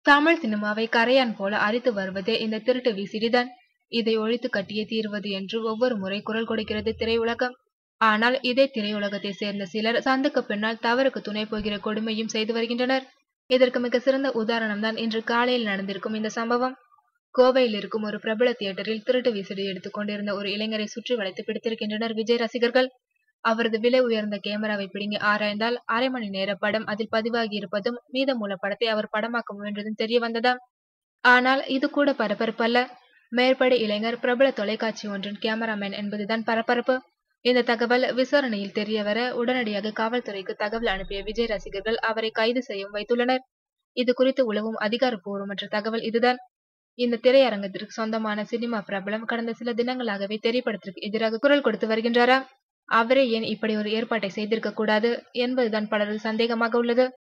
தமிழ் சினிமாவை கரையான் போல அரித்து வருவதே இந்த திருட்டு விசிறிதான் இதை ஒழித்து கட்டியே தீர்வது என்று ஒவ்வொரு முறை குரல் கொடுக்கிறது திரையுலகம் ஆனால் இதே திரையுலகத்தை சேர்ந்த சிலர் சந்துக்கு பின்னால் தவறுக்கு துணை போகிற கொடுமையும் செய்து வருகின்றனர் இதற்கு மிக சிறந்த உதாரணம் தான் இன்று காலையில் நடந்திருக்கும் இந்த சம்பவம் கோவையில் இருக்கும் ஒரு பிரபல தியேட்டரில் திருட்டு விசிறி எடுத்துக் கொண்டிருந்த ஒரு இளைஞரை சுற்றி வளைத்து பிடித்திருக்கின்றனர் விஜய் ரசிகர்கள் அவரது விலை உயர்ந்த கேமராவை பிடுங்கி ஆராய்ந்தால் அரை மணி நேர படம் அதில் பதிவாகி இருப்பதும் மீதமுள்ள படத்தை அவர் படமாக்க முயன்றதும் தெரிய வந்ததாம் ஆனால் இது கூட பரபரப்பல்ல மேற்படி இளைஞர் பிரபல தொலைக்காட்சி ஒன்றின் கேமராமேன் என்பதுதான் பரபரப்பு இந்த தகவல் விசாரணையில் தெரிய வர உடனடியாக காவல்துறைக்கு தகவல் அனுப்பிய விஜய் ரசிகர்கள் அவரை கைது செய்யவும் வைத்துள்ளனர் இது குறித்து உலவும் அதிகாரப்பூர்வமற்ற தகவல் இதுதான் இந்த திரையரங்கத்திற்கு சொந்தமான சினிமா பிரபலம் கடந்த சில தினங்களாகவே திரைப்படத்திற்கு எதிராக குரல் கொடுத்து வருகின்றாரா அவரே ஏன் இப்படி ஒரு ஏற்பாட்டை செய்திருக்க கூடாது என்பதுதான் பலரது சந்தேகமாக உள்ளது